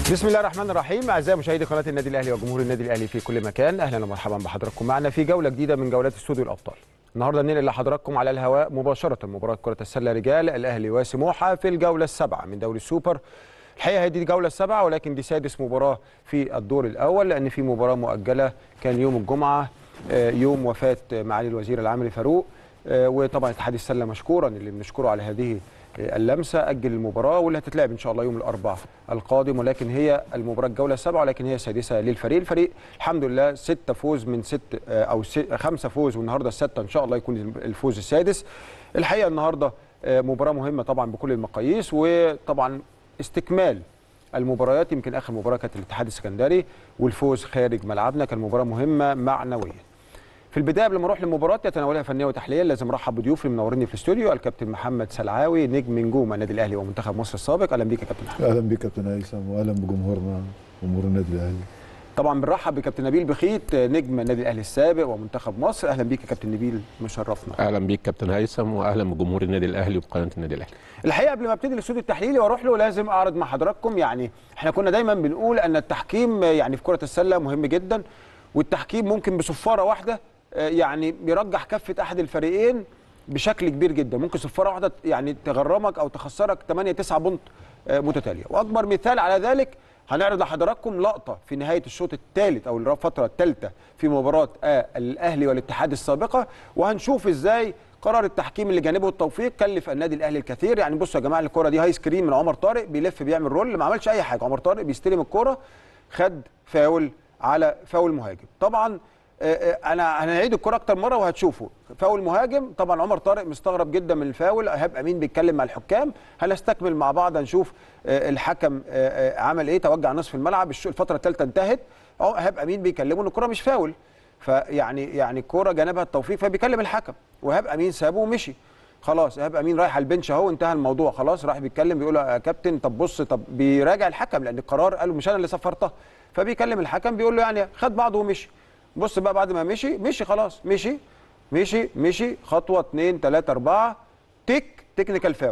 بسم الله الرحمن الرحيم اعزائي مشاهدي قناه النادي الاهلي وجمهور النادي الاهلي في كل مكان اهلا ومرحبا بحضراتكم معنا في جوله جديده من جولات استوديو الابطال النهارده ننقل لحضراتكم على الهواء مباشره مباراه كره السله رجال الاهلي وسموحه في الجوله السابعه من دوري السوبر الحقيقه هي دي الجوله السابعه ولكن دي سادس مباراه في الدور الاول لان في مباراه مؤجله كان يوم الجمعه آه، يوم وفاه معالي الوزير العامري فاروق آه، وطبعا اتحاد السله مشكورا اللي بنشكره على هذه اللمسه اجل المباراه واللي هتتلعب ان شاء الله يوم الاربعاء القادم ولكن هي المباراه الجوله السابعه ولكن هي السادسه للفريق الفريق الحمد لله ستة فوز من ست آه، او ست خمسه فوز والنهارده السته ان شاء الله يكون الفوز السادس الحقيقه النهارده آه، مباراه مهمه طبعا بكل المقاييس وطبعا استكمال المباريات يمكن اخر مباراه كانت الاتحاد السكندري والفوز خارج ملعبنا كان مباراه مهمه معنويا في البدايه قبل ما اروح للمباراه يتناولها فنيه وتحليليه لازم ارحب بضيوفي اللي منورني في الاستوديو الكابتن محمد سلعاوي نجم نجوم النادي الاهلي ومنتخب مصر السابق اهلا بيك يا كابتن محمد اهلا بك كابتن هيثم واهلا بجمهورنا جمهور النادي الاهلي طبعا بنرحب بكابتن نبيل بخيت نجم النادي الاهلي السابق ومنتخب مصر اهلا بيك يا كابتن نبيل مشرفنا اهلا بيك كابتن هيثم واهلا بجمهور النادي الاهلي وبقناه النادي الاهلي الحقيقه قبل ما ابتدي الاستوديو التحليلي واروح له لازم اعرض مع حضراتكم يعني احنا كنا دايما بنقول ان التحكيم يعني في كره السله مهم جدا والتحكيم ممكن بصفاره واحده آه، يعني بيرجح كفه احد الفريقين بشكل كبير جدا ممكن صفاره واحده يعني تغرمك او تخسرك 8 9 بونت آه، متتاليه واكبر مثال على ذلك هنعرض لحضراتكم لقطه في نهايه الشوط الثالث او الفتره الثالثه في مباراه آه، الاهلي والاتحاد السابقه وهنشوف ازاي قرار التحكيم اللي جانبه التوفيق كلف النادي الاهلي الكثير يعني بصوا يا جماعه الكره دي هاي سكرين من عمر طارق بيلف بيعمل رول ما عملش اي حاجه عمر طارق بيستلم الكره خد فاول على فاول مهاجم طبعا آه، آه، انا هنعيد الكره اكتر مره وهتشوفوا فاول مهاجم طبعا عمر طارق مستغرب جدا من الفاول ايهاب امين بيتكلم مع الحكام هنستكمل مع بعض هنشوف آه، الحكم آه، آه، عمل ايه توجع نصف الملعب الش- الفتره الثالثه انتهت اه ايهاب امين بيكلمه ان الكره مش فاول فيعني يعني الكوره جانبها التوفيق فبيكلم الحكم وايهاب امين سابه ومشي خلاص ايهاب امين رايح على البنش اهو انتهى الموضوع خلاص راح بيتكلم بيقول له يا كابتن طب بص طب بيراجع الحكم لان القرار قالوا مش انا اللي صفرتها فبيكلم الحكم بيقول له يعني خد بعضه ومشي بص بقى بعد ما مشي مشي خلاص مشي مشي مشي خطوه اثنين ثلاثه اربعه تك تكنيكال فاول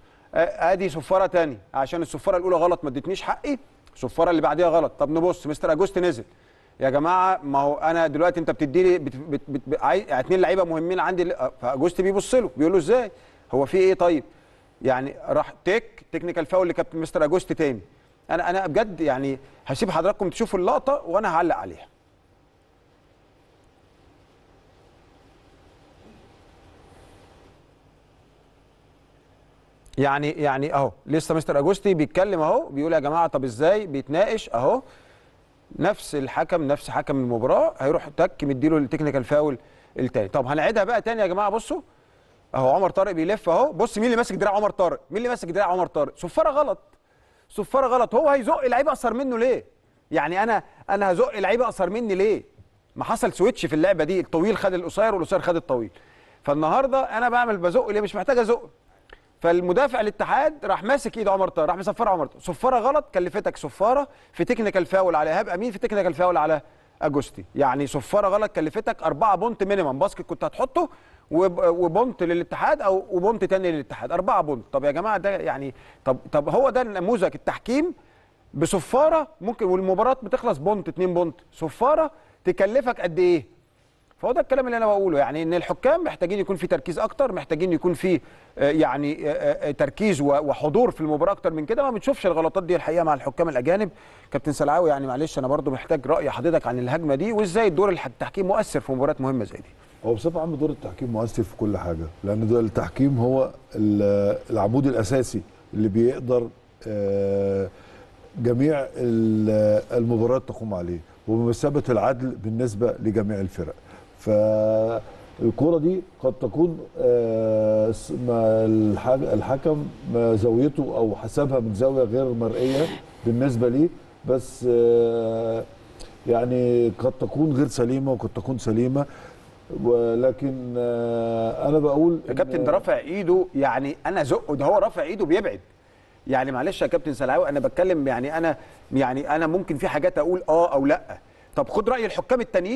آه، ادي صفاره تاني عشان الصفاره الاولى غلط ما ادتنيش حقي الصفاره اللي بعديها غلط طب نبص مستر اجوست نزل يا جماعه ما هو انا دلوقتي انت بتديني بت بت بت بت عايز اتنين لعيبه مهمين عندي آه، فاجوست بيبص له بيقول له ازاي هو في ايه طيب يعني راح تك تكنيكال فاول لكابتن مستر اجوست تاني انا انا بجد يعني هسيب حضراتكم تشوفوا اللقطه وانا هعلق عليها يعني يعني اهو لسه مستر اجوستي بيتكلم اهو بيقول يا جماعه طب ازاي بيتناقش اهو نفس الحكم نفس حكم المباراه هيروح تك مديله التكنيكال فاول التاني طب هنعيدها بقى تاني يا جماعه بصوا اهو عمر طارق بيلف اهو بص مين اللي ماسك دراع عمر طارق مين اللي ماسك دراع عمر طارق صفاره غلط صفاره غلط هو هيزق لعيبه اقصر منه ليه يعني انا انا هزق لعيبه اقصر مني ليه ما حصل سويتش في اللعبه دي الطويل خد القصير والقصير خد الطويل فالنهارده انا بعمل بزق ليه مش محتاج ازق فالمدافع الاتحاد راح ماسك ايد عمر طارق راح مصفر عمر طارق صفاره غلط كلفتك صفاره في تكنيكال فاول على ايهاب امين في تكنيكال فاول على اجوستي يعني صفاره غلط كلفتك أربعة بونت مينيمم باسكت كنت هتحطه وب- وبونت للاتحاد او وبونت تاني للاتحاد أربعة بونت طب يا جماعه ده يعني طب طب هو ده نموذج التحكيم بصفاره ممكن والمباراه بتخلص بونت اتنين بونت صفاره تكلفك قد ايه فهو ده الكلام اللي انا بقوله يعني ان الحكام محتاجين يكون في تركيز اكتر محتاجين يكون في آه، يعني آه، آه، تركيز و- وحضور في المباراه اكتر من كده ما بنشوفش الغلطات دي الحقيقه مع الحكام الاجانب كابتن سلعاوي يعني معلش انا برضو محتاج راي حضرتك عن الهجمه دي وازاي دور الح- التحكيم مؤثر في مباريات مهمه زي دي هو بصفه عامه دور التحكيم مؤثر في كل حاجه لان دور التحكيم هو ال- العمود الاساسي اللي بيقدر آه، جميع ال- المباريات تقوم عليه وبمثابه العدل بالنسبه لجميع الفرق فالكرة دي قد تكون آه، س- ما الحاج- الحكم ما زاويته او حسبها من زاويه غير مرئيه بالنسبه لي بس آه، يعني قد تكون غير سليمه وقد تكون سليمه ولكن آه، انا بقول يا إن- كابتن ده رافع ايده يعني انا زقه ده هو رافع ايده بيبعد يعني معلش يا كابتن سلعاوي انا بتكلم يعني انا يعني انا ممكن في حاجات اقول اه او لا طب خد راي الحكام التانيين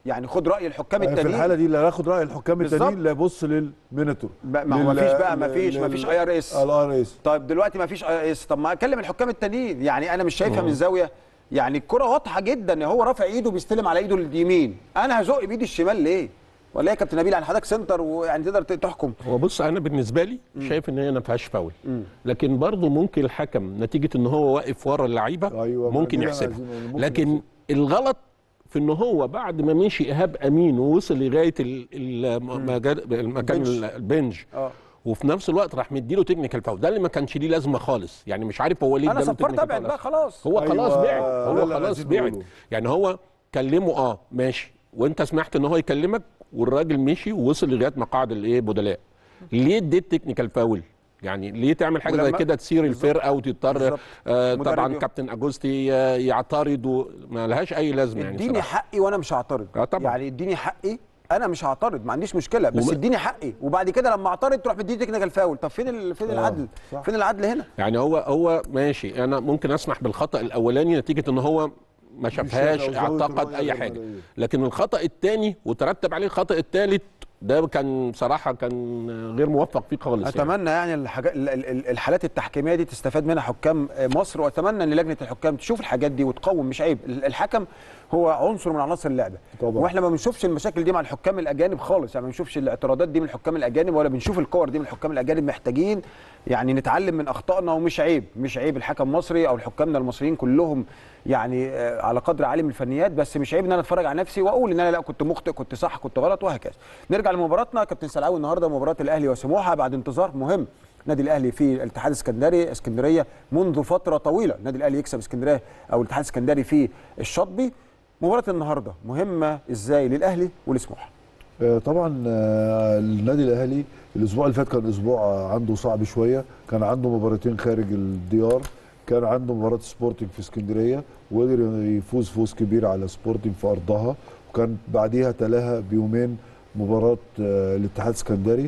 يعني خد راي الحكام في التانيين الحاله دي لا ناخد راي الحكام بالظبط. التانيين لا يبص للمينيتور ما ما هو لل- مفيش بقى لل- مفيش لل- مفيش اي ار اس الار اس طيب دلوقتي ما فيش اي اس طب ما اكلم الحكام التانيين يعني انا مش شايفها من زاويه يعني الكره واضحه جدا هو رافع ايده بيستلم على ايده اليمين انا هزق بايدي الشمال ليه ولا إيه يا كابتن نبيل يعني حضرتك سنتر ويعني تقدر تحكم هو بص انا بالنسبه لي شايف ان هي ما فيهاش فاول لكن برضه ممكن الحكم نتيجه ان هو واقف ورا اللعيبه أيوة، ما ممكن دي اللي يحسبها عايزين نقوله، ممكن لكن يحسبها. الغلط في ان هو بعد ما مشي ايهاب امين ووصل لغايه ال- المجال- المكان البنش. ال- البنج اه وفي نفس الوقت راح مديله تكنيكال فاول ده اللي ما كانش ليه لازمه خالص يعني مش عارف هو ليه انا اداله صفرت technical ابعد foul بقى خلاص هو أيوة، خلاص بعد ده هو اللي خلاص عايزين بعد نقوله. يعني هو كلمه اه ماشي وانت سمحت ان هو يكلمك والراجل مشي ووصل لغايه مقاعد الايه بدلاء ليه اديت تكنيكال فاول يعني ليه تعمل حاجه زي ولما- كده تثير الفرقه وتضطر بالظبط. آه مدرب طبعا يو- كابتن اجوستي آه، يعترض وما لهاش اي لازمه يعني اديني صراحة. حقي وانا مش هعترض آه طبعا. يعني اديني حقي انا مش هعترض ما عنديش مشكله بس وما- اديني حقي وبعد كده لما اعترض تروح مديني تكنيكال فاول طب فين ال... فين آه، العدل صح. فين العدل هنا يعني هو هو ماشي انا ممكن اسمح بالخطا الاولاني نتيجه ان هو ما شافهاش شاف أو زاوية اعتقد الرؤية اي غير حاجه مرئية. لكن الخطا الثاني وترتب عليه الخطا الثالث ده كان صراحه كان غير موفق فيه خالص يعني. اتمنى يعني الحاجات ال- ال- الحالات التحكيميه دي تستفاد منها حكام مصر واتمنى ان لجنه الحكام تشوف الحاجات دي وتقوم مش عيب ال- الحكم هو عنصر من عناصر اللعبه طبعا. واحنا ما بنشوفش المشاكل دي مع الحكام الاجانب خالص يعني ما بنشوفش الاعتراضات دي من الحكام الاجانب ولا بنشوف الكور دي من الحكام الاجانب محتاجين يعني نتعلم من اخطائنا ومش عيب مش عيب الحكم المصري او الحكامنا المصريين كلهم يعني آه، على قدر عالي من الفنيات بس مش عيب ان انا اتفرج على نفسي واقول ان انا لا كنت مخطئ كنت صح كنت غلط وهكذا نرجع لمباراتنا كابتن سلعاوي النهارده مباراه الاهلي وسموحه بعد انتظار مهم النادي الاهلي في الاتحاد الاسكندري اسكندريه منذ فتره طويله النادي الاهلي يكسب اسكندريه او الاتحاد الاسكندري في الشاطبي مباراه النهارده مهمه ازاي للاهلي ولسموحه آه، طبعا آه، النادي الاهلي الاسبوع اللي فات كان اسبوع آه، عنده صعب شويه كان عنده مباراتين خارج الديار كان عنده مباراه سبورتنج في اسكندريه وقدر يفوز فوز كبير على سبورتنج في ارضها وكان بعديها تلاها بيومين مباراه آه، الاتحاد الاسكندري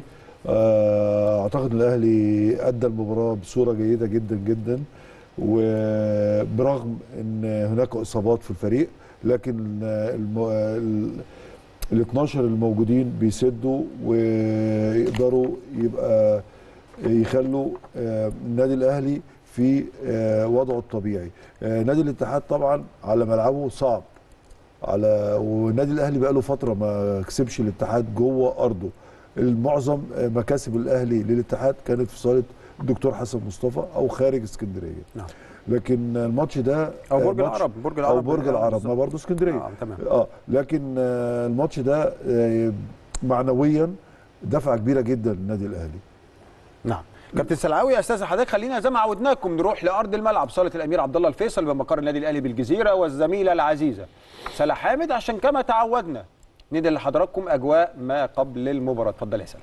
آه، اعتقد ان الاهلي ادى المباراه بصوره جيده جدا جدا وبرغم ان هناك اصابات في الفريق لكن آه، الم... ال- ال 12 الموجودين بيسدوا ويقدروا يبقى يخلوا آه، النادي الاهلي في آه، وضعه الطبيعي آه، نادي الاتحاد طبعا على ملعبه صعب على والنادي الاهلي بقاله فتره ما كسبش الاتحاد جوه ارضه المعظم آه، مكاسب الاهلي للاتحاد كانت في صاله الدكتور حسن مصطفى او خارج اسكندريه نعم. لكن الماتش ده أو آه، برج ماتش- العرب، برج او العرب. برج آه، العرب بالظبط. ما برضه اسكندريه آه، تمام. اه لكن آه، الماتش ده آه، معنويا دفعه كبيره جدا للنادي الاهلي نعم كابتن سلعاوي يا استاذ حضرتك خلينا زي ما عودناكم نروح لارض الملعب صاله الامير عبد الله الفيصل بمقر النادي الاهلي بالجزيره والزميله العزيزه سلا حامد عشان كما تعودنا ندي لحضراتكم اجواء ما قبل المباراه اتفضل يا سلا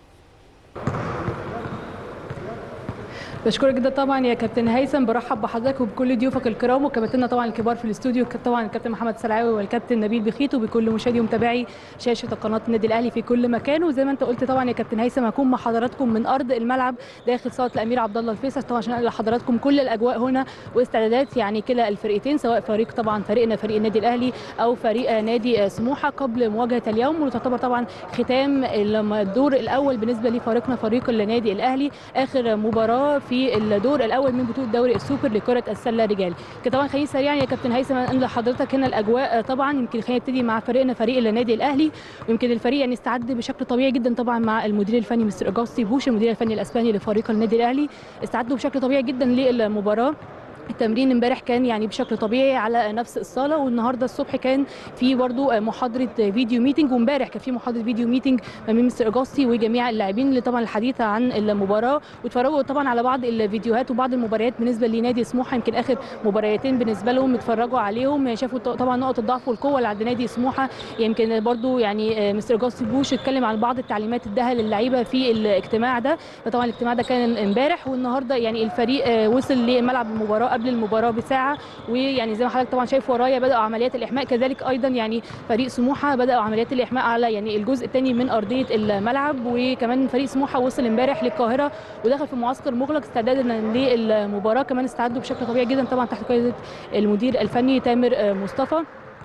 بشكرك جدا طبعا يا كابتن هيثم برحب بحضرتك وبكل ضيوفك الكرام وكباتننا طبعا الكبار في الاستوديو طبعا الكابتن محمد سلعاوي والكابتن نبيل بخيت وبكل مشاهدي ومتابعي شاشه قناه النادي الاهلي في كل مكان وزي ما انت قلت طبعا يا كابتن هيثم هكون مع حضراتكم من ارض الملعب داخل صاله الامير عبد الله الفيصل طبعا عشان انقل لحضراتكم كل الاجواء هنا واستعدادات يعني كلا الفريقين سواء فريق طبعا فريقنا فريق النادي الاهلي او فريق نادي سموحه قبل مواجهه اليوم وتعتبر طبعا ختام الدور الاول بالنسبه لفريقنا فريق النادي الاهلي اخر مباراه في الدور الاول من بطوله دوري السوبر لكره السله رجال كده طبعا خليني سريعا يا كابتن هيثم انقل لحضرتك هنا الاجواء طبعا يمكن خلينا نبتدي مع فريقنا فريق النادي الاهلي ويمكن الفريق يعني استعد بشكل طبيعي جدا طبعا مع المدير الفني مستر اجاستي بوش المدير الفني الاسباني لفريق النادي الاهلي استعدوا بشكل طبيعي جدا للمباراه التمرين امبارح كان يعني بشكل طبيعي على نفس الصاله والنهارده الصبح كان في برضه محاضره فيديو ميتنج وامبارح كان في محاضره فيديو ميتنج ما بين مستر اجاستي وجميع اللاعبين اللي طبعا الحديث عن المباراه واتفرجوا طبعا على بعض الفيديوهات وبعض المباريات بالنسبه لنادي سموحه يمكن اخر مباريتين بالنسبه لهم اتفرجوا عليهم شافوا طبعا نقط الضعف والقوه اللي عند نادي سموحه يمكن برضه يعني مستر اجاستي بوش اتكلم عن بعض التعليمات اداها للعيبه في الاجتماع ده فطبعا الاجتماع ده كان امبارح والنهارده يعني الفريق وصل لملعب المباراه قبل المباراه بساعه ويعني زي ما حضرتك طبعا شايف ورايا بداوا عمليات الاحماء كذلك ايضا يعني فريق سموحه بداوا عمليات الاحماء على يعني الجزء الثاني من ارضيه الملعب وكمان فريق سموحه وصل امبارح للقاهره ودخل في معسكر مغلق استعدادا للمباراه كمان استعدوا بشكل طبيعي جدا طبعا تحت قياده المدير الفني تامر مصطفى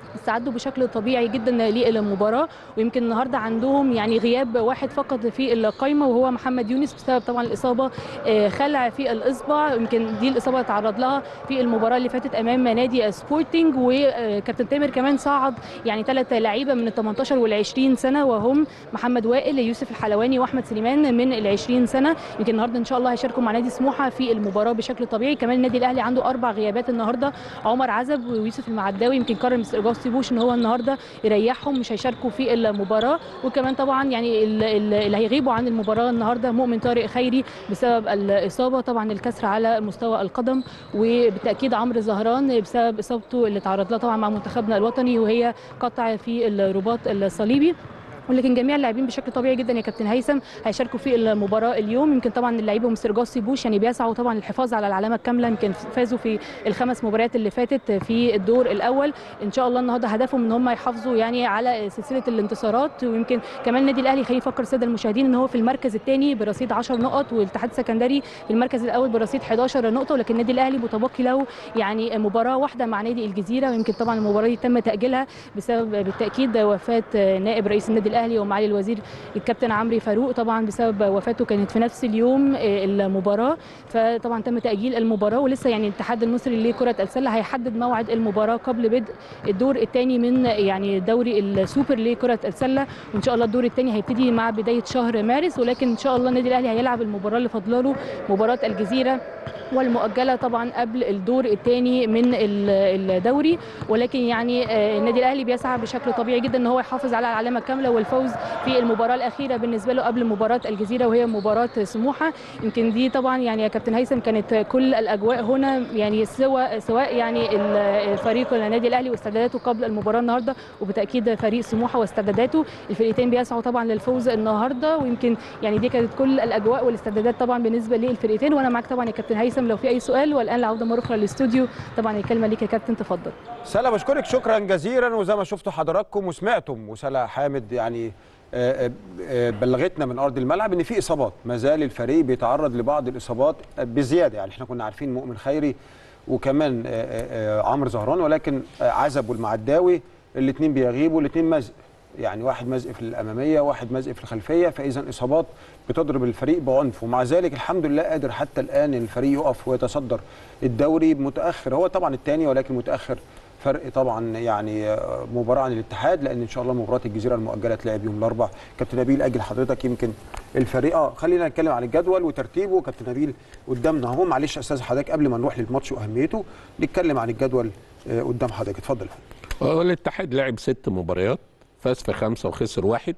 استعدوا بشكل طبيعي جدا للمباراه ويمكن النهارده عندهم يعني غياب واحد فقط في القائمه وهو محمد يونس بسبب طبعا الاصابه آه، خلع في الاصبع يمكن دي الاصابه اللي تعرض لها في المباراه اللي فاتت امام نادي سبورتنج وكابتن تامر كمان صعد يعني ثلاث لعيبه من ال 18 وال 20 سنه وهم محمد وائل يوسف الحلواني واحمد سليمان من ال 20 سنه يمكن النهارده ان شاء الله هيشاركوا مع نادي سموحه في المباراه بشكل طبيعي كمان النادي الاهلي عنده اربع غيابات النهارده عمر عزب ويوسف المعداوي يمكن قرر مستر جوستي بوش ان هو النهارده يريحهم مش هيشاركوا في المباراه وكمان طبعا يعني ال- ال- اللي هيغيبوا عن المباراه النهارده مؤمن طارق خيري بسبب الاصابه طبعا الكسر على مستوى القدم وبالتاكيد عمرو زهران بسبب اصابته اللي تعرض لها طبعا مع منتخبنا الوطني وهي قطع في الرباط الصليبي ولكن جميع اللاعبين بشكل طبيعي جدا يا كابتن هيثم هيشاركوا في المباراه اليوم يمكن طبعا اللعيبه ومستر جاسي بوش يعني بيسعوا طبعا للحفاظ على العلامه الكامله يمكن فازوا في الخمس مباريات اللي فاتت في الدور الاول ان شاء الله النهارده هدفهم ان هم يحافظوا يعني على سلسله الانتصارات ويمكن كمان النادي الاهلي خلينا نفكر الساده المشاهدين ان هو في المركز الثاني برصيد 10 نقط والاتحاد السكندري في المركز الاول برصيد 11 نقطه ولكن النادي الاهلي متبقي له يعني مباراه واحده مع نادي الجزيره ويمكن طبعا المباراه دي تم تاجيلها بسبب بالتاكيد وفاه نائب رئيس النادي الاهلي ومعالي الوزير الكابتن عمرو فاروق طبعا بسبب وفاته كانت في نفس اليوم المباراه فطبعا تم تاجيل المباراه ولسه يعني الاتحاد المصري لكره السله هيحدد موعد المباراه قبل بدء الدور الثاني من يعني دوري السوبر لكره السله وان شاء الله الدور الثاني هيبتدي مع بدايه شهر مارس ولكن ان شاء الله النادي الاهلي هيلعب المباراه اللي فاضله له مباراه الجزيره والمؤجله طبعا قبل الدور الثاني من ال- الدوري ولكن يعني آه، النادي الاهلي بيسعى بشكل طبيعي جدا ان هو يحافظ على العلامه الكامله والفوز في المباراه الاخيره بالنسبه له قبل مباراه الجزيره وهي مباراه سموحه يمكن دي طبعا يعني يا كابتن هيثم كانت كل الاجواء هنا يعني سواء سواء يعني ال- فريق النادي الاهلي واستعداداته قبل المباراه النهارده وبالتاكيد فريق سموحه واستعداداته الفريقين بيسعوا طبعا للفوز النهارده ويمكن يعني دي كانت كل الاجواء والاستعدادات طبعا بالنسبه للفريقين وانا معاك طبعا يا كابتن هيثم لو في اي سؤال والان العوده مره اخرى للاستوديو طبعا الكلمه ليك يا كابتن تفضل سلا بشكرك شكرا جزيلا وزي ما شفتوا حضراتكم وسمعتم وسلا حامد يعني آه، آه، آه، بلغتنا من ارض الملعب ان في اصابات ما زال الفريق بيتعرض لبعض الاصابات بزياده يعني احنا كنا عارفين مؤمن خيري وكمان آه، آه، آه، عمرو زهران ولكن آه، عزب والمعداوي الاثنين بيغيبوا الاثنين مزق يعني واحد مزق في الاماميه واحد مزق في الخلفيه فاذا اصابات بتضرب الفريق بعنف ومع ذلك الحمد لله قادر حتى الان الفريق يقف ويتصدر الدوري متاخر هو طبعا الثاني ولكن متاخر فرق طبعا يعني آه، مباراه عن الاتحاد لان ان شاء الله مباراه الجزيره المؤجله تلعب يوم الاربعاء كابتن نبيل اجل حضرتك يمكن الفريق اه خلينا نتكلم عن الجدول وترتيبه كابتن نبيل قدامنا اهو معلش يا استاذ حضرتك قبل ما نروح للماتش واهميته نتكلم عن الجدول آه، قدام حضرتك اتفضل يا فندم. هو الاتحاد لعب ست مباريات فاز في خمسة وخسر واحد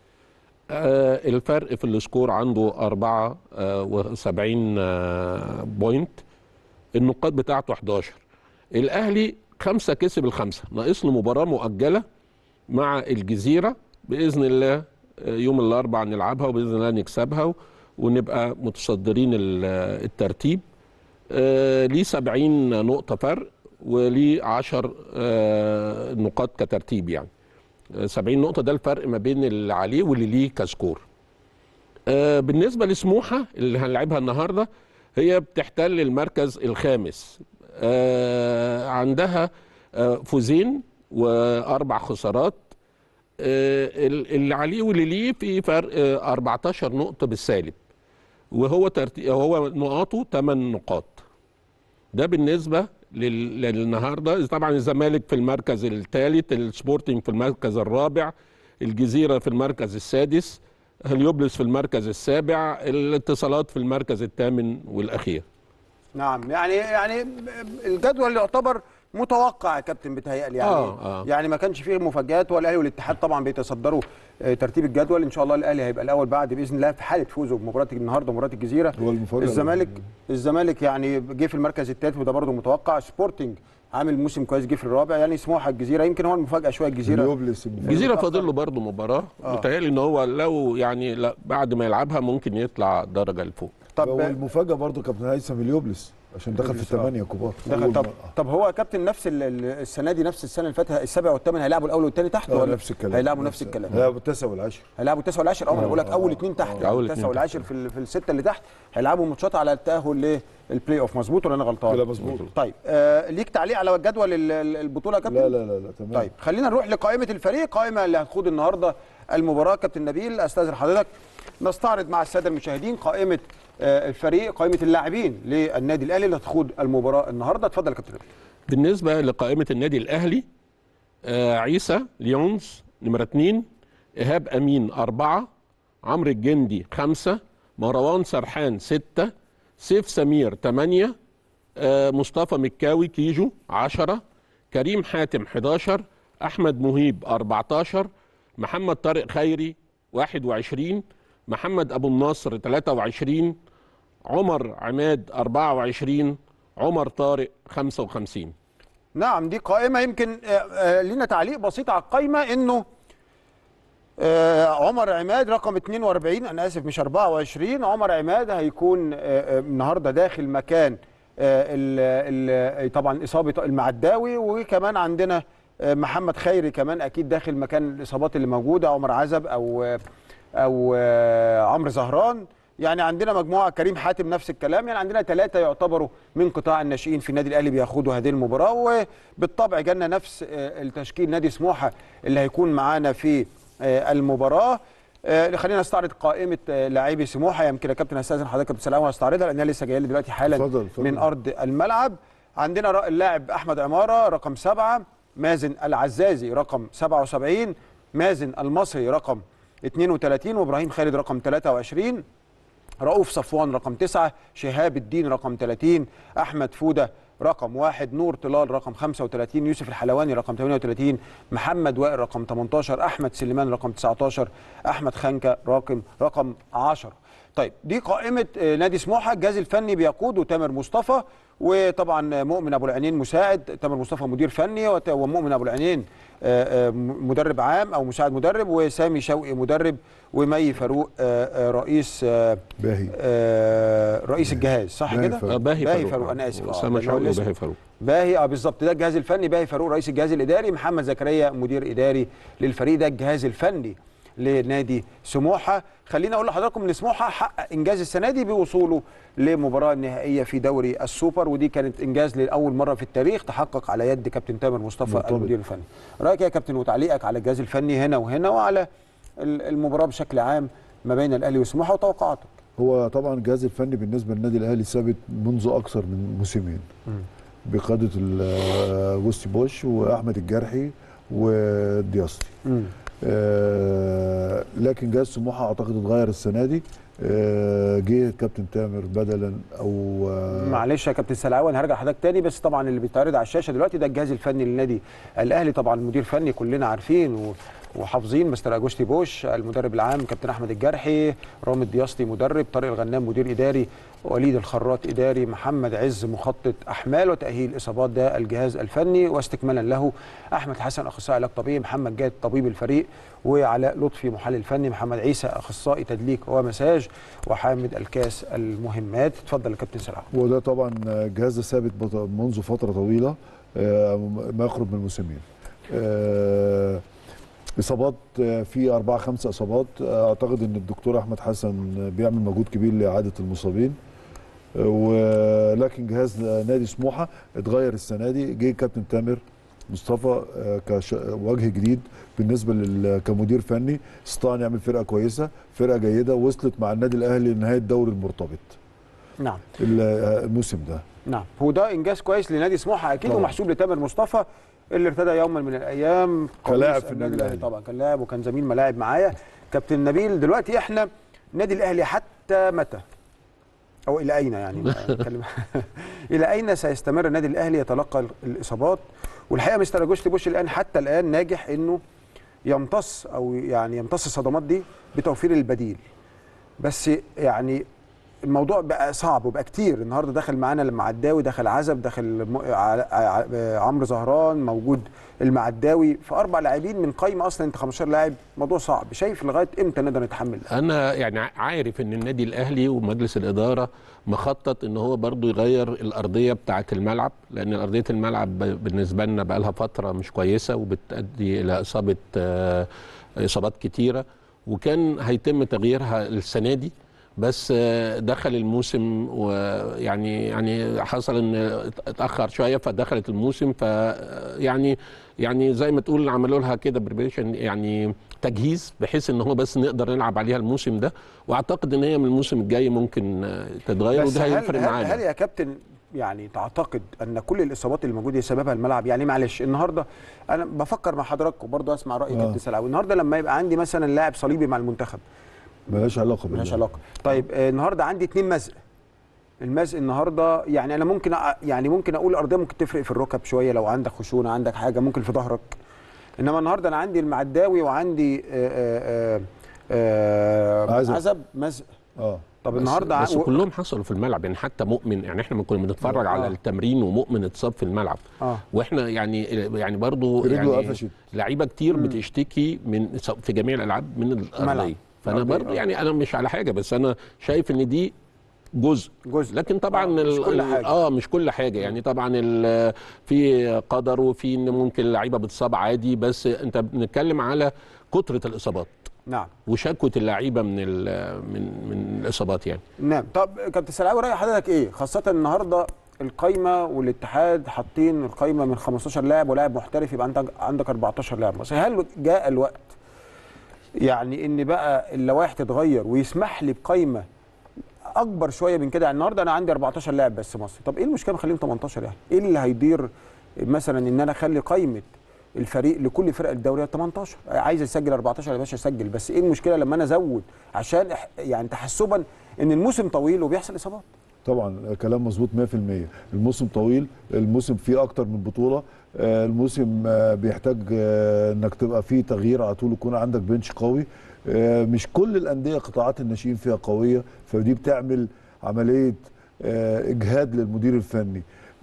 آه الفرق في السكور عنده 74 آه بوينت النقاط بتاعته 11 الأهلي خمسة كسب الخمسة ناقص له مباراة مؤجلة مع الجزيرة بإذن الله آه، يوم الأربعاء نلعبها وبإذن الله نكسبها و- ونبقى متصدرين ال- الترتيب آه، ليه 70 نقطة فرق وليه 10 آه، نقاط كترتيب يعني آه، 70 نقطة ده الفرق ما بين اللي عليه واللي ليه كسكور آه، بالنسبة لسموحة اللي هنلعبها النهاردة هي بتحتل المركز الخامس آه، عندها آه، فوزين وأربع خسارات آه، ال- اللي عليه واللي ليه في فرق آه، 14 نقطة بالسالب وهو ترتي... هو نقاطه 8 نقاط ده بالنسبه لل... للنهارده طبعا الزمالك في المركز الثالث السبورتنج في المركز الرابع الجزيره في المركز السادس هليوبلس في المركز السابع الاتصالات في المركز الثامن والاخير نعم يعني يعني الجدول يعتبر متوقع يا كابتن بيتهيألي يعني آه، آه. يعني ما كانش فيه مفاجآت والاهلي والاتحاد طبعا بيتصدروا آه، ترتيب الجدول ان شاء الله الاهلي هيبقى الاول بعد باذن الله في حاله فوزه بمباراه النهارده مباراه الجزيره هو المفاجأة الزمالك الزمالك يعني جه في المركز الثالث وده برضه متوقع سبورتنج عامل موسم كويس جه في الرابع يعني سموحه الجزيره يمكن هو المفاجاه شويه الجزيره اليوبلس المفاجأة. الجزيره فاضل له برضه مباراه متهيألي ان هو لو يعني لا بعد ما يلعبها ممكن يطلع درجه لفوق هو طب المفاجاه برضو كابتن هيثم اليوبلس عشان دخل في اليوبلس، آه. الثمانيه كبار دخل أول طب مرة. طب هو كابتن نفس ال- ال- السنه دي نفس السنه اللي فاتت السابع والثامن هيلعبوا الاول والثاني تحت آه، ولا نفس الكلام هيلعبوا نفس الكلام لا التاسع والعاشر هيلعبوا التاسع والعاشر اه انا بقول لك آه، اول آه، اثنين تحت آه. أول التاسع اتنين والعاشر في ال- في السته اللي تحت هيلعبوا ماتشات على التاهل البلاي اوف مظبوط ولا انا غلطان لا مظبوط طيب آه ليك تعليق على جدول ال- ال- البطوله يا كابتن لا لا لا لا تمام طيب خلينا نروح لقائمه الفريق قائمه اللي هتخوض النهارده المباراه كابتن نبيل استاذن حضرتك نستعرض مع الساده المشاهدين قائمه آه، الفريق قائمه اللاعبين للنادي الاهلي اللي هتخوض المباراه النهارده اتفضل يا كابتن نبيل بالنسبه لقائمه النادي الاهلي آه عيسى ليونز نمره اثنين ايهاب امين اربعه عمرو الجندي خمسه مروان سرحان سته سيف سمير ثمانيه آه مصطفى مكاوي كيجو عشرة كريم حاتم 11 احمد مهيب 14 محمد طارق خيري 21 محمد ابو النصر 23 عمر عماد 24 عمر طارق 55 نعم دي قائمة يمكن آه، آه، لينا تعليق بسيط على القائمة انه آه، عمر عماد رقم 42 انا اسف مش 24 عمر عماد هيكون آه، آه، النهارده داخل مكان آه، ال- ال- طبعا اصابه المعداوي وكمان عندنا آه، محمد خيري كمان اكيد داخل مكان الاصابات اللي موجوده عمر عزب او آه، او آه، عمرو زهران يعني عندنا مجموعه كريم حاتم نفس الكلام يعني عندنا ثلاثه يعتبروا من قطاع الناشئين في النادي الاهلي بياخدوا هذه المباراه وبالطبع جالنا نفس آه، التشكيل نادي سموحه اللي هيكون معانا في آه، المباراه آه، خلينا نستعرض قائمه آه، لاعبي سموحه يمكن يا كابتن استاذن حضرتك كابتن سلام واستعرضها لانها لسه جايه لي دلوقتي حالا اتفضل، اتفضل. من ارض الملعب عندنا را- اللاعب احمد عماره رقم سبعة مازن العزازي رقم 77 مازن المصري رقم 32 وابراهيم خالد رقم 23 رؤوف صفوان رقم 9 شهاب الدين رقم 30 احمد فوده رقم واحد نور طلال رقم 35 يوسف الحلواني رقم 38 محمد وائل رقم 18 احمد سليمان رقم 19 احمد خنكه رقم رقم 10 طيب دي قائمه آه، نادي سموحه الجهاز الفني بيقوده تامر مصطفى وطبعا مؤمن ابو العينين مساعد تامر مصطفى مدير فني وت- ومؤمن ابو العينين آه، آه، مدرب عام او مساعد مدرب وسامي شوقي مدرب ومي فاروق آه، آه، رئيس آه، باهي آه، رئيس الجهاز صح باهي كده؟ فاروق. آه، باهي باهي فاروق فاروق انا اسف اسامه لأن هو شوقي الاسم. وباهي فاروق باهي اه بالظبط ده الجهاز الفني باهي فاروق رئيس الجهاز الاداري محمد زكريا مدير اداري للفريق ده الجهاز الفني لنادي سموحه خليني اقول لحضراتكم ان سموحه حقق انجاز السنه دي بوصوله لمباراه نهائيه في دوري السوبر ودي كانت انجاز لاول مره في التاريخ تحقق على يد كابتن تامر مصطفى مرتبط. المدير الفني رايك يا كابتن وتعليقك على الجهاز الفني هنا وهنا وعلى ال- المباراه بشكل عام ما بين الاهلي وسموحه وتوقعاتك هو طبعا الجهاز الفني بالنسبه للنادي الاهلي ثابت منذ اكثر من موسمين بقياده ال- وستي بوش واحمد الجرحي والدياسطي آه لكن جهاز سموحه اعتقد اتغير السنه دي آه جه كابتن تامر بدلا او آه معلش يا كابتن سلاوي انا هرجع لحضرتك تاني بس طبعا اللي بيتعرض على الشاشه دلوقتي ده الجهاز الفني للنادي الاهلي طبعا مدير فني كلنا عارفين و وحافظين مستر اجوستي بوش المدرب العام كابتن احمد الجرحي رامي دياسطي مدرب طارق الغنام مدير اداري وليد الخراط اداري محمد عز مخطط احمال وتاهيل اصابات ده الجهاز الفني واستكمالا له احمد حسن اخصائي علاج طبيعي محمد جاد طبيب الفريق وعلاء لطفي محلل فني محمد عيسى اخصائي تدليك ومساج وحامد الكاس المهمات اتفضل يا كابتن سلاوي وده طبعا جهاز ثابت بط- منذ فتره طويله آه ما يقرب من موسمين آه اصابات آه، في اربعه خمسه اصابات آه، اعتقد ان الدكتور احمد حسن بيعمل مجهود كبير لاعاده المصابين آه، ولكن جهاز نادي سموحه اتغير السنه دي جه كابتن تامر مصطفى آه، كش- وجه جديد بالنسبه لل- كمدير فني استطاع ان يعمل فرقه كويسه فرقه جيده وصلت مع النادي الاهلي لنهايه الدوري المرتبط نعم ال- آه، الموسم ده نعم هو ده انجاز كويس لنادي سموحه اكيد طبعا. ومحسوب لتامر مصطفى اللي ارتدى يوما من الايام كلاعب قميص في النادي الأهلي. طبعا كان لاعب وكان زميل ملاعب معايا كابتن نبيل دلوقتي احنا النادي الاهلي حتى متى او الى اين يعني نتكلم الى اين سيستمر النادي الاهلي يتلقى الاصابات والحقيقه مستر اجوستي بوش الان حتى الان ناجح انه يمتص او يعني يمتص الصدمات دي بتوفير البديل بس يعني الموضوع بقى صعب وبقى كتير النهارده دخل معانا المعداوي دخل عزب دخل م- ع- ع- عمرو زهران موجود المعداوي فاربع لاعبين من قايمه اصلا انت 15 لاعب موضوع صعب شايف لغايه امتى نقدر نتحمل انا يعني عارف ان النادي الاهلي ومجلس الاداره مخطط ان هو برضو يغير الارضيه بتاعه الملعب لان ارضيه الملعب ب- بالنسبه لنا بقى لها فتره مش كويسه وبتؤدي الى اصابه آه، اصابات كتيره وكان هيتم تغييرها السنه دي بس آه، دخل الموسم ويعني يعني حصل ان اتاخر شويه فدخلت الموسم ف يعني يعني زي ما تقول عملوا لها كده بريبريشن يعني تجهيز بحيث ان هو بس نقدر نلعب عليها الموسم ده واعتقد ان هي من الموسم الجاي ممكن آه، تتغير بس وده هل, هيفرق هل, معانا هل يا كابتن يعني تعتقد ان كل الاصابات اللي موجوده سببها الملعب يعني معلش النهارده انا بفكر مع حضراتكم برضه اسمع راي آه. كابتن سلاوي النهارده لما يبقى عندي مثلا لاعب صليبي مع المنتخب ملهاش علاقه ملهاش بالله. علاقه طيب آه، النهارده عندي اتنين مزق المزق النهارده يعني انا ممكن أ- يعني ممكن اقول الارضيه ممكن تفرق في الركب شويه لو عندك خشونه عندك حاجه ممكن في ظهرك انما النهارده انا عندي المعداوي وعندي آه، آه، آه، عزب. عزب مزق اه طب بس, النهارده بس ع- كلهم حصلوا في الملعب يعني حتى مؤمن يعني احنا كنا بنتفرج آه. على التمرين ومؤمن اتصاب في الملعب اه واحنا يعني يعني برضو رجله يعني قفشت. لعيبه كتير بتشتكي من في جميع الالعاب من الارضيه فانا الأرضية، برضو آه. يعني انا مش على حاجه بس انا شايف ان دي جزء جزء لكن طبعا آه، مش ال- كل ال- حاجة. اه مش كل حاجه يعني طبعا ال- في قدر وفي ان ممكن اللعيبه بتصاب عادي بس انت بنتكلم على كثره الاصابات نعم وشكوى اللعيبه من ال- من من الاصابات يعني نعم طب كابتن سلاوي راي حضرتك ايه خاصه النهارده القايمه والاتحاد حاطين القايمه من 15 لاعب ولاعب محترف يبقى انت عندك 14 لاعب مصري هل جاء الوقت يعني ان بقى اللوائح تتغير ويسمح لي بقايمه اكبر شويه من كده يعني النهارده انا عندي 14 لاعب بس مصري طب ايه المشكله نخليهم 18 يعني ايه اللي هيدير مثلا ان انا اخلي قايمه الفريق لكل فرق الدوري 18 عايز يسجل 14 يا باشا سجل بس ايه المشكله لما انا ازود عشان إح- يعني تحسبا ان الموسم طويل وبيحصل اصابات طبعا كلام مظبوط 100% الموسم طويل الموسم فيه اكتر من بطوله آه، الموسم آه، بيحتاج آه، انك تبقى فيه تغيير على طول يكون عندك بنش قوي آه، مش كل الانديه قطاعات الناشئين فيها قويه فدي بتعمل عمليه آه، اجهاد للمدير الفني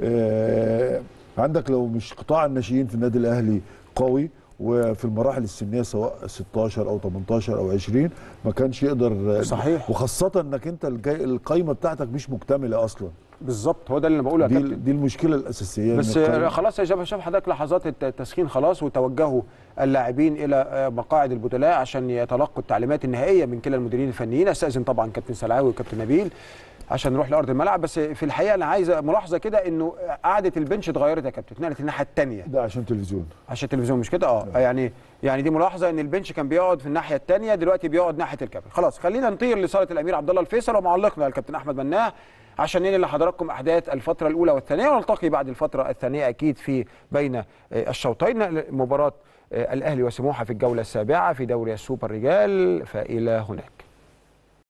آه، عندك لو مش قطاع الناشئين في النادي الاهلي قوي وفي المراحل السنيه سواء 16 او 18 او 20 ما كانش يقدر صحيح. وخاصه انك انت الجاي القايمه بتاعتك مش مكتمله اصلا بالظبط هو ده اللي انا بقوله يا دي كابتن دي المشكله الاساسيه إن بس القايمة- خلاص يا شباب شوف حضرتك لحظات الت- التسخين خلاص وتوجهوا اللاعبين الى آه، مقاعد البطلاء عشان يتلقوا التعليمات النهائيه من كلا المديرين الفنيين استاذن طبعا كابتن سلعاوي وكابتن نبيل عشان نروح لارض الملعب بس في الحقيقه انا عايز ملاحظه كده انه قعده البنش اتغيرت يا كابتن اتنقلت الناحيه الثانيه ده عشان تلفزيون عشان التلفزيون مش كده اه يعني يعني دي ملاحظه ان البنش كان بيقعد في الناحيه الثانيه دلوقتي بيقعد ناحيه الكابتن خلاص خلينا نطير لصاله الامير عبد الله الفيصل ومعلقنا الكابتن احمد مناع عشان ننقل لحضراتكم احداث الفتره الاولى والثانيه ونلتقي بعد الفتره الثانيه اكيد في بين آه، الشوطين مباراه آه، الاهلي وسموحه في الجوله السابعه في دوري السوبر رجال فالى هناك